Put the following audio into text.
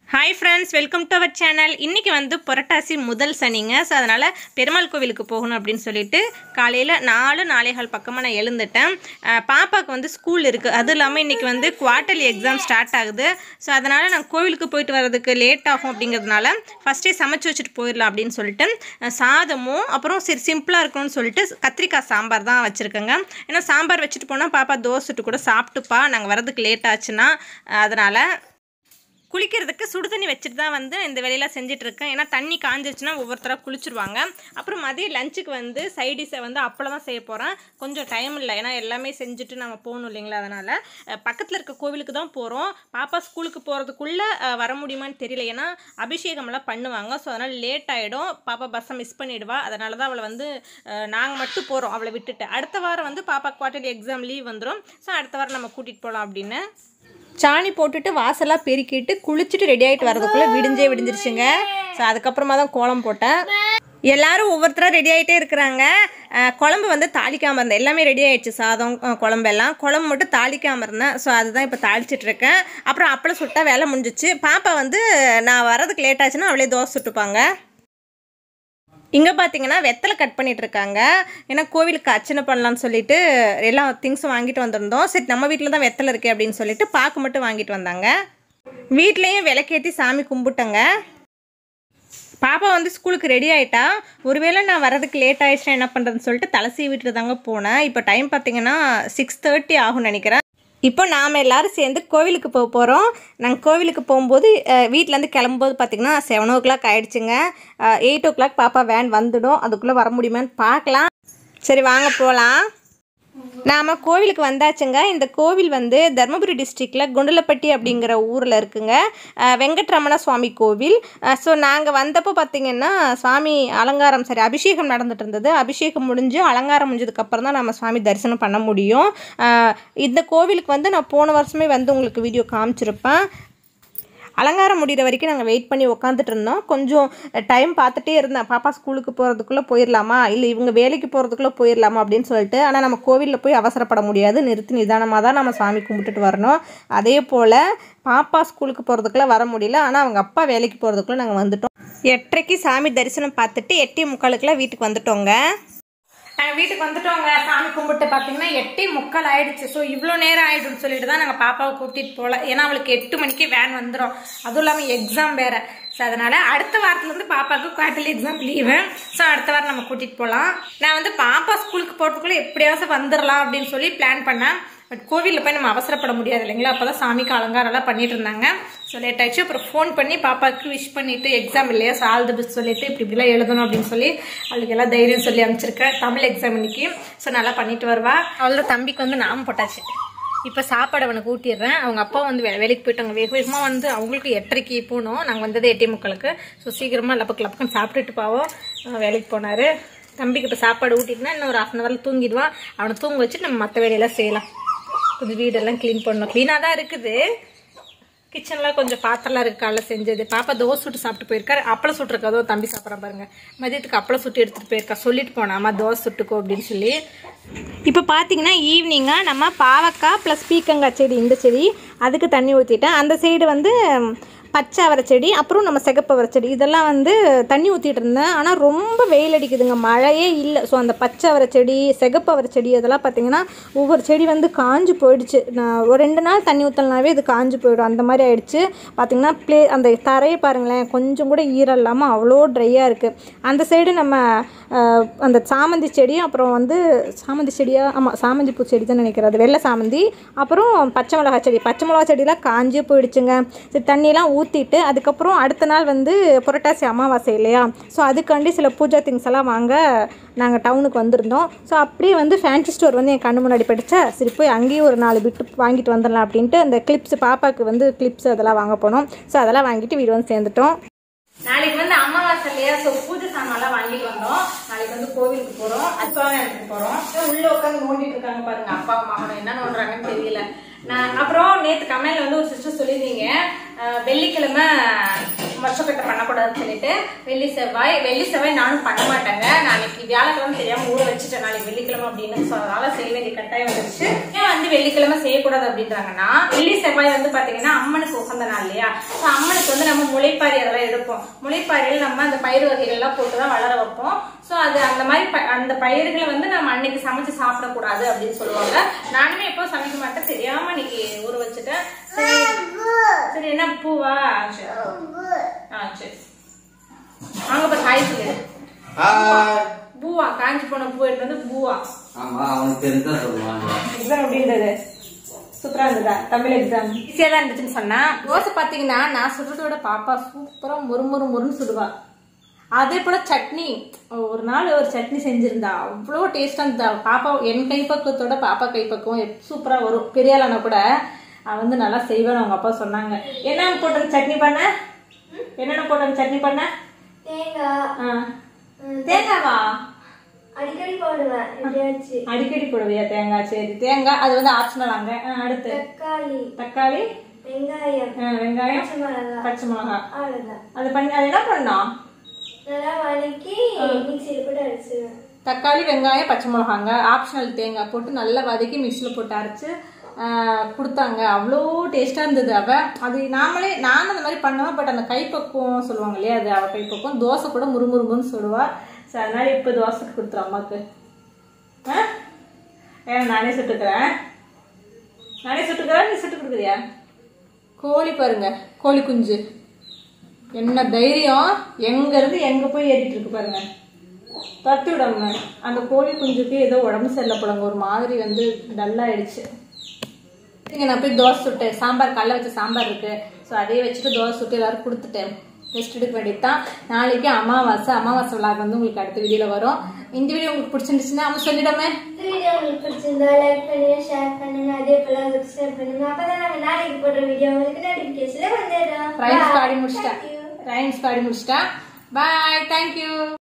Hi friends welcome to our channel இன்றைக்கி வந்து புரட்டாசி முதல் சனிங்க ஸோ அதனால் பெருமாள் கோவிலுக்கு போகணும் அப்படின்னு சொல்லிட்டு காலையில் நாலு நாலேகால் பக்கமாக நான் எழுந்துட்டேன் அஹ் பாப்பாவுக்கு வந்து ஸ்கூல் இருக்குது அதுவும் இல்லாமல் இன்றைக்கி வந்து குவார்ட்டர்லி எக்ஸாம் ஸ்டார்ட் ஆகுது ஸோ அதனால் நான் கோவிலுக்கு போயிட்டு வர்றதுக்கு லேட் ஆகும் அப்படிங்கிறதுனால ஃபஸ்ட்டே சமைச்சு வச்சுட்டு போயிடலாம் அப்படின்னு சொல்லிட்டு அஹ் சாதமும் அப்புறம் சரி சிம்பிளாக இருக்கணும்னு சொல்லிட்டு கத்திரிக்காய் சாம்பார் தான் வச்சுருக்கேங்க ஏன்னா சாம்பார் வச்சுட்டு போனால் பாப்பா தோசை சுட்டு கூட சாப்பிட்டுப்பா நாங்கள் வரதுக்கு லேட் ஆச்சுன்னா அதனால் குளிக்கிறதுக்கு சுடு தண்ணி வச்சுட்டு தான் வந்து இந்த வேலையெல்லாம் செஞ்சுட்டு இருக்கேன் ஏன்னா தண்ணி காஞ்சிருச்சுன்னா ஒவ்வொருத்தராக குளிச்சிருவாங்க அப்புறம் மதியம் லஞ்சுக்கு வந்து சைடிஷை வந்து அப்பளம் தான் செய்ய போகிறேன் கொஞ்சம் டைம் இல்லை ஏன்னா எல்லாமே செஞ்சுட்டு நம்ம போகணும் இல்லைங்களா அதனால் பக்கத்தில் இருக்க கோவிலுக்கு தான் போகிறோம் பாப்பா ஸ்கூலுக்கு போகிறதுக்குள்ளே வர முடியுமான்னு தெரியல ஏன்னா அபிஷேகம்லாம் பண்ணுவாங்க ஸோ அதனால் லேட் ஆகிடும் பாப்பா பஸ்ஸை மிஸ் பண்ணிடுவா அதனால தான் அவளை வந்து நாங்கள் மட்டும் போகிறோம் அவளை விட்டுட்டு அடுத்த வாரம் வந்து பாப்பா குவார்ட்டர்லி எக்ஸாம் லீவ் வந்துடும் ஸோ அடுத்த வாரம் நம்ம கூட்டிகிட்டு போகலாம் அப்படின்னு சாணி போட்டுட்டு வாசலாக பெருக்கிட்டு குளிச்சுட்டு ரெடி ஆகிட்டு வரதுக்குள்ளே விடிஞ்சே விடிஞ்சிருச்சுங்க ஸோ அதுக்கப்புறமா தான் கோலம் போட்டேன் எல்லாரும் ஒவ்வொருத்தராக ரெடி ஆகிட்டே இருக்கிறாங்க அஹ் குழம்பு வந்து தாளிக்காமல் இருந்தேன் எல்லாமே ரெடி ஆயிடுச்சு சாதம் அஹ் குழம்பெல்லாம் குழம்பு மட்டும் தாளிக்காமல் இருந்தேன் ஸோ அதுதான் இப்போ தாளிச்சிட்டு இருக்கேன் அப்புறம் அப்பளம் சுட்டா வேலை முடிஞ்சிச்சு பாப்பா வந்து நான் வரதுக்கு லேட் ஆச்சுன்னா அவளே தோசை சுட்டுப்பாங்க இங்கே பார்த்தீங்கன்னா வெத்தலை கட் பண்ணிட்டு இருக்காங்க ஏன்னா கோவிலுக்கு அர்ச்சனை பண்ணலாம்னு சொல்லிட்டு எல்லா திங்ஸும் வாங்கிட்டு வந்திருந்தோம் சரி நம்ம வீட்டில் தான் வெத்தலை இருக்கே அப்படின்னு சொல்லிட்டு பாக்கு மட்டும் வாங்கிட்டு வந்தாங்க வீட்லேயும் விளக்கேற்றி சாமி கும்பிட்டங்க பாப்பா வந்து ஸ்கூலுக்கு ரெடி ஆகிட்டா ஒருவேளை நான் வரதுக்கு லேட் ஆயிடுச்சுன்னா என்ன பண்ணுறதுன்னு சொல்லிட்டு தலை சீவிட்டு தாங்க போனேன் இப்போ டைம் பார்த்தீங்கன்னா சிக்ஸ் தேர்ட்டி ஆகும்னு நினைக்கிறேன் இப்போ நாம் எல்லாரும் சேர்ந்து கோவிலுக்கு போக போகிறோம் நாங்கள் கோவிலுக்கு போகும்போது வீட்டிலேருந்து கிளம்பும்போது பார்த்திங்கன்னா செவன் ஓ கிளாக் ஆகிடுச்சுங்க எயிட் ஓ கிளாக் பாப்பா வேன் வந்துடும் அதுக்குள்ளே வர முடியுமான்னு பார்க்கலாம் சரி வாங்க போகலாம் நாம் கோவிலுக்கு வந்தாச்சுங்க இந்த கோவில் வந்து தருமபுரி டிஸ்ட்ரிக்டில் குண்டலப்பட்டி அப்படிங்கிற ஊரில் இருக்குங்க அஹ் வெங்கட்ரமண சுவாமி கோவில் ஸோ நாங்கள் வந்தப்போ பார்த்திங்கன்னா சுவாமி அலங்காரம் சரி அபிஷேகம் நடந்துட்டு இருந்தது அபிஷேகம் முடிஞ்சு அலங்காரம் முடிஞ்சதுக்கப்புறம் தான் நம்ம சுவாமி தரிசனம் பண்ண முடியும் அஹ் இந்த கோவிலுக்கு வந்து நான் போன வருஷமே வந்து உங்களுக்கு வீடியோ காமிச்சிருப்பேன் அலங்காரம் முடிகிற வரைக்கும் நாங்கள் வெயிட் பண்ணி உக்காந்துட்டு இருந்தோம் கொஞ்சம் டைம் பார்த்துட்டே இருந்தேன் பாப்பா ஸ்கூலுக்கு போகிறதுக்குள்ளே போயிடலாமா இல்லை இவங்க வேலைக்கு போகிறதுக்குள்ளே போயிடலாமா அப்படின்னு சொல்லிட்டு ஆனால் நம்ம கோவிலில் போய் அவசரப்பட முடியாது நிறுத்தி நிதானமாக தான் நம்ம சாமி கும்பிட்டுட்டு வரணும் அதே போல் பாப்பா ஸ்கூலுக்கு போகிறதுக்குள்ளே வர முடியல ஆனால் அவங்க அப்பா வேலைக்கு போகிறதுக்குள்ளே நாங்கள் வந்துட்டோம் எட்டரைக்கு சாமி தரிசனம் பார்த்துட்டு எட்டே முக்காலுக்குலாம் வீட்டுக்கு வந்துட்டோங்க நாங்கள் வீட்டுக்கு வந்துட்டோங்க சாமி கும்பிட்டு பார்த்தீங்கன்னா எட்டே முக்கால் ஆயிடுச்சு ஸோ இவ்வளோ நேரம் ஆயிடும்னு சொல்லிட்டு தான் நாங்கள் பாப்பாவை கூட்டிகிட்டு போகல ஏன்னா அவளுக்கு எட்டு மணிக்கு வேன் வந்துடும் அதுவும் இல்லாமல் எக்ஸாம் வேற ஸோ அதனால அடுத்த வாரத்துலேருந்து பாப்பாவுக்கு குவார்டர்லி எக்ஸாம் லீவு ஸோ அடுத்த வாரம் நம்ம கூட்டிகிட்டு போகலாம் நான் வந்து பாப்பா ஸ்கூலுக்கு போகிறதுக்குள்ளே எப்படியாவது வந்துடலாம் அப்படின்னு சொல்லி பிளான் பண்ணேன் பட் கோவிலில் போய் நம்ம அவசரப்பட முடியாது இல்லைங்களா அப்போ தான் சாமிக்கு அலங்காரம்லாம் பண்ணிட்டு இருந்தாங்க ஸோ லேட் ஆயிடுச்சு அப்புறம் ஃபோன் பண்ணி பாப்பாவுக்கு விஷ் பண்ணிட்டு எக்ஸாம் இல்லையா ஸோ ஆல் தி பெஸ்ட் சொல்லிட்டு இப்படி இப்படிலாம் எழுதணும் அப்படின்னு சொல்லி அவளுக்கு எல்லாம் தைரியம் சொல்லி அனுப்பிச்சிருக்கேன் தமிழ் எக்ஸாம் இன்னைக்கு ஸோ நல்லா பண்ணிட்டு வருவா அவளோட தம்பிக்கு வந்து நாம போட்டாச்சு இப்போ சாப்பாடு அவனுக்கு ஊட்டிடுறேன் அவங்க அப்பா வந்து வே வேலைக்கு போயிட்டாங்க வேக வேகமாக வந்து அவங்களுக்கு எட்டரைக்கு போகணும் நாங்கள் வந்தது எட்டே முக்காலுக்கு ஸோ சீக்கிரமாக லப்பக்கு லப்பக்குன்னு சாப்பிட்டுட்டு பாவோம் அஹ் வேலைக்கு போனார் தம்பிக்கு இப்போ சாப்பாடு ஊட்டிட்டுனா இன்னும் ஒரு ஹாஃப் அன் ஹவரில் தூங்கிடுவான் அவனை தூங்க வச்சு நம்ம மற்ற வேலையெல்லாம் செய்யலாம் கொஞ்சம் வீடெல்லாம் க்ளீன் பண்ணணும் க்ளீனாக தான் இருக்குது கிச்சனில் கொஞ்சம் பாத்திரம்லாம் இருக்கு காலைல செஞ்சது பாப்பா தோசை சுட்டு சாப்பிட்டு போயிருக்காரு அப்பளம் சுட்டுருக்கா அதோ தம்பி சாப்பிட்றான் பாருங்க மதியத்துக்கு அப்பளம் சுட்டு எடுத்துகிட்டு போயிருக்கா சொல்லிட்டு போனா அம்மா தோசை சுட்டுக்கோ அப்படின்னு சொல்லி இப்போ பார்த்தீங்கன்னா ஈவினிங்காக நம்ம பாவக்காய் ப்ளஸ் பீக்கங்காய் செடி இந்த செடி அதுக்கு தண்ணி ஊற்றிட்டேன் அந்த சைடு வந்து பச்சை அவரை செடி அப்புறம் நம்ம சிகப்பு அவரை செடி இதெல்லாம் வந்து தண்ணி ஊற்றிட்டு இருந்தேன் ஆனால் ரொம்ப வெயில் அடிக்குதுங்க மழையே இல்லை ஸோ அந்த பச்சை அவரை செடி சிகப்பு அவரை செடி அதெல்லாம் பார்த்தீங்கன்னா ஒவ்வொரு செடி வந்து காஞ்சு போயிடுச்சு நான் ஒரு ரெண்டு நாள் தண்ணி ஊற்றலனாவே இது காஞ்சு போயிடும் அந்த மாதிரி ஆயிடுச்சு பார்த்தீங்கன்னா ப்ளே அந்த தரையை பாருங்களேன் கொஞ்சம் கூட ஈரம் இல்லாமல் அவ்வளோ ட்ரையாக இருக்குது அந்த சைடு நம்ம அஹ், அந்த சாமந்தி செடி அப்புறம் வந்து சாமந்தி செடியா ஆமாம் சாமந்தி பூ செடி தான் நினைக்கிறேன் அது வெள்ளை சாமந்தி அப்புறம் பச்சை மிளகா செடி பச்சை மிளகா செடியெலாம் காஞ்சே போயிடுச்சுங்க சரி தண்ணியெல்லாம் ஊற்றிட்டு அதுக்கப்புறம் அடுத்த நாள் வந்து புரட்டாசி அமாவாசை இல்லையா ஸோ அதுக்காண்டி சில பூஜா திங்ஸ் எல்லாம் வாங்க நாங்கள் டவுனுக்கு வந்திருந்தோம் ஸோ அப்படியே வந்து ஃபேன்சி ஸ்டோர் வந்து என் கண்ணு முன்னாடி படித்தா சரி போய் அங்கேயும் ஒரு நாலு பிட்டு வாங்கிட்டு வந்துடலாம் அப்படின்ட்டு அந்த கிளிப்ஸ் பாப்பாவுக்கு வந்து கிளிப்ஸ் அதெல்லாம் வாங்க போனோம் ஸோ அதெல்லாம் வாங்கிட்டு வீடு வந்து சேர்ந்துட்டோம் நாளைக்கு வந்து அமாவாசை இல்லையா ஸோ பூஜை சாமான்லாம் வாங்கிட்டு வந்தோம் நாளைக்கு வந்து கோவிலுக்கு போறோம் அதுக்காக எடுத்துட்டு போறோம் உள்ள உட்காந்து நோண்டிட்டு இருக்காங்க பாருங்க அப்பா மாமனும் என்ன நோண்டுறாங்கன்னு தெரியல நான் அப்புறம் நேத்து கமெண்ட்ல வந்து ஒரு சிஸ்டர் சொல்லியிருந்தீங்க அஹ், வெள்ளிக்கிழமை மொச்சக்கட்டை பண்ணக்கூடாதுன்னு சொல்லிட்டு வெள்ளி செவ்வாய் வெள்ளி செவ்வாய் நானும் பண்ண மாட்டேங்க நாளைக்கு வியாழக்கிழமை தெரியாம ஊற வச்சுட்டேன் நாளைக்கு வெள்ளிக்கிழமை அப்படின்னு சொல்றதால செய்ய வேண்டிய கட்டாயம் வந்துருச்சு ஏன் வந்து வெள்ளிக்கிழமை செய்யக்கூடாது அப்படின்றாங்கன்னா வெள்ளி செவ்வாய் வந்து பாத்தீங்கன்னா அம்மனுக்கு உகந்த நாள் இல்லையா ஸோ அம்மனுக்கு வந்து நம்ம முளைப்பாரி அதெல்லாம் எடுப்போம் முளைப்பாரியில் நம்ம அந்த பயிர் வகைகள் எல்லாம் போட்டு தான் வளர வைப்போம் ஸோ அது அந்த மாதிரி ப- அந்த பயிர்களை வந்து நம்ம அன்னைக்கு சமைச்சு சாப்பிடக்கூடாது அப்படின்னு சொல்லுவாங்க நானுமே எப்போ சமைக்க மாட்டேன் தெரியாம இன்னைக்கு ஊற வச்சுட்டேன் சரி சரி என்ன பூவா சரி ஆ சரி வாங்க பாரு ஹாய் சொல்லு ஹாய் பூவா காஞ்சி போன பூ எடுத்து வந்து பூவா ஆமா அவனுக்கு தெரிஞ்சா சொல்லுவாங்க எக்ஸாம் எப்படி இருந்தது சூப்பரா இருந்ததா தமிழ் எக்ஸாம் ஈஸியா தான் இருந்துச்சுன்னு சொன்னா தோசை பாத்தீங்கன்னா நான் சுடுறதோட பாப்பா சூப்பரா மொறு மொறு மொறுன்னு சுடுவா அதே போல சட்னி ஒரு நாள் ஒரு சட்னி செஞ்சிருந்தா அவ்வளோ டேஸ்டா இருந்தா பாப்பா என் கைப்பக்குவத்தோட பாப்பா கைப்பக்குவம் எப்~ சூப்பரா வரும் பெரியாளான கூட அவ வந்து நல்லா செய்வேன்னு அவங்க அப்பா சொன்னாங்க என்ன போட்டு சட்னி பண்ண என்னென்ன போட்டு சட்னி பண்ண தேங்காய் ஆ. தேங்காவா அடிக்கடி போடுவேன் எப்படியாச்சு அடிக்கடி போடுவியா தேங்காய் சரி தேங்காய் அது வந்து ஆப்ஷனல் அங்க ஆ, அடுத்து தக்காளி தக்காளி வெங்காயம் ஆ, வெங்காயம் பச்சை மிளகாய் பச்சை மிளகா அவ்வளவுதான் அது பண்ணி அது என்ன பண்ணோம் நல்லா வதக்கி மிக்சியில் போட்டு அடிச்சிடுவேன் தக்காளி வெங்காயம் பச்சை மிளகாங்க ஆப்ஷனல் தேங்காய் போட்டு நல்லா வதக்கி மிக்சியில் போட்டு அரைச்சு ஆ, கொடுத்தாங்க அவ்வளோ டேஸ்ட்டாக இருந்தது அவ அது நாமளே நானும் அந்த மாதிரி பண்ணுவேன் பட் அந்த கைப்பக்குவம் சொல்லுவாங்க இல்லையா அது அவ கைப்பக்குவம் தோசை கூட முறுமுறுமுன்னு சொல்லுவா ஸோ அதனால இப்போ தோசை கொடுத்துரும் அம்மாவுக்கு ஆ ஏன் நானே சுட்டுக்கிறேன் நானே சுட்டுக்கிறேன் நீ சுட்டு கொடுக்குறியா கோழி பாருங்க கோழி குஞ்சு என்ன தைரியம் எங்க இருந்து எங்க போய் ஏறிட்டு இருக்கு பாருங்க தட்டி விடாம அந்த கோழி குஞ்சுக்கு ஏதோ உடம்பு சரியில்லை போலங்க ஒரு மாதிரி வந்து டல்லாயிடுச்சு இங்க நான் போய் தோசை சுட்டேன் சாம்பார் கடல வச்ச சாம்பார் இருக்கு ஸோ அதையே வச்சுட்டு தோசை சுட்டு எல்லாரும் கொடுத்துட்டேன் ரெஸ்ட் எடுக்க வேண்டியது தான் நாளைக்கு அமாவாசை அமாவாசை விழாக்கு வந்து உங்களுக்கு அடுத்த வீடியோவில் வரும் இந்த வீடியோ உங்களுக்கு பிடிச்சிருந்துச்சுன்னா அவன் சொல்லிடாமே இந்த வீடியோ உங்களுக்கு பிடிச்சிருந்தா லைக் பண்ணுங்க ஷேர் பண்ணுங்க அதே போல சப்ஸ்கிரைப் பண்ணுங்க அப்பதான் நாங்க நாளைக்கு போடுற வீடியோ உங்களுக்கு நோட்டிபிகேஷன் வந்துடும் ரைம்ஸ் பாடி முடிச்சிட்டா ரைம்ஸ் பாடி முடிச்சிட்டா பாய் தேங்க்யூ